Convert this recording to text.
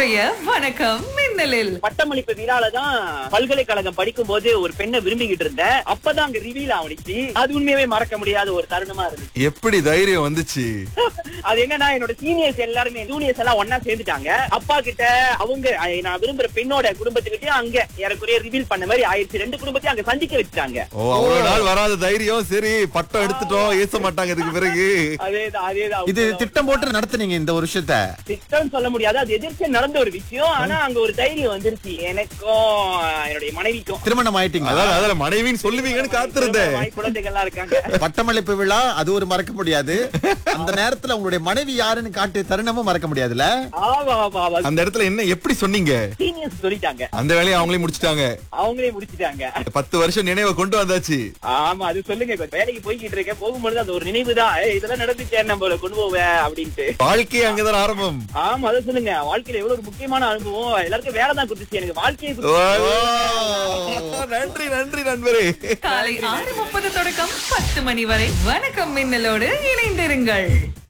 இன்றைய வணக்கம் மின்னலில் பட்டமளிப்பு விழால தான் பல்கலைக்கழகம் படிக்கும் போது ஒரு பெண்ணை விரும்பிக்கிட்டு இருந்தேன் அப்பதான் அங்க ரிவீல் ஆவணிச்சு அது உண்மையாவே மறக்க முடியாத ஒரு தருணமா இருந்துச்சு எப்படி தைரியம் வந்துச்சு அது என்னன்னா என்னோட சீனியர்ஸ் எல்லாருமே ஜூனியர்ஸ் எல்லாம் ஒன்னா சேர்ந்துட்டாங்க அப்பா கிட்ட அவங்க அஹ், நான் விரும்புற பெண்ணோட குடும்பத்துக்கிட்டே அங்க ஏறக்குறைய ரிவீல் பண்ண மாதிரி ஆயிடுச்சு ரெண்டு குடும்பத்தையும் அங்க சந்திக்க வச்சுட்டாங்க ஓ அவ்வளவு நாள் வராத தைரியம் சரி பட்டம் எடுத்துட்டோம் ஏச மாட்டாங்க இதுக்கு பிறகு அதேதான் அதேதான் இது திட்டம் போட்டு நடத்துனீங்க இந்த ஒரு விஷயத்த திட்டம் சொல்ல முடியாது அது எதிர்த்து நடந்த ஒரு விஷயம் ஆனா அங்க ஒரு தைரியம் வந்துருச்சு எனக்கும் என்னுடைய மனைவிக்கும் திருமணம் ஆயிட்டீங்க அதான் அதுல மனைவின்னு சொல்லுவீங்கன்னு காத்திருந்தேன் வாய் குழந்தைகள்லாம் இருக்காங்க பட்டமளிப்பு விழா அது ஒரு மறக்க முடியாது அந்த நேரத்துல உங்களுடைய மனைவி யாருன்னு காட்டிய தருணமும் மறக்க முடியாதுல்ல ஆமா ஆமா ஆமா அந்த இடத்துல என்ன எப்படி சொன்னீங்க சீனியர்ஸ் சொல்லிட்டாங்க அந்த வேலையை அவங்களே முடிச்சிட்டாங்க அவங்களே முடிச்சிட்டாங்க பத்து வருஷம் நினைவை கொண்டு வந்தாச்சு ஆமா அது சொல்லுங்க இப்ப வேலைக்கு போய்கிட்டு இருக்கேன் போகும்பொழுது அந்த ஒரு நினைவு தான் இதெல்லாம் நடந்துச்சே நம்ம கொண்டு போவேன் அப்படின்ட்டு வாழ்க்கையே அங்கதான் ஆரம்பம் ஆமா அதை சொல்லுங்க வாழ்க்கையில எவ்வளவு ஒரு முக்கியமான அனுபவம் எல்லாருக்கும் வேலை தான் கொடுத்துச்சு எனக்கு வாழ்க்கையை ஓ, கொடுத்துச்சு. நன்றி நன்றி நண்பரே காலை ஆறு முப்பது தொடக்கம் பத்து மணி வரை வணக்கம் மின்னலோடு இணைந்திருங்கள்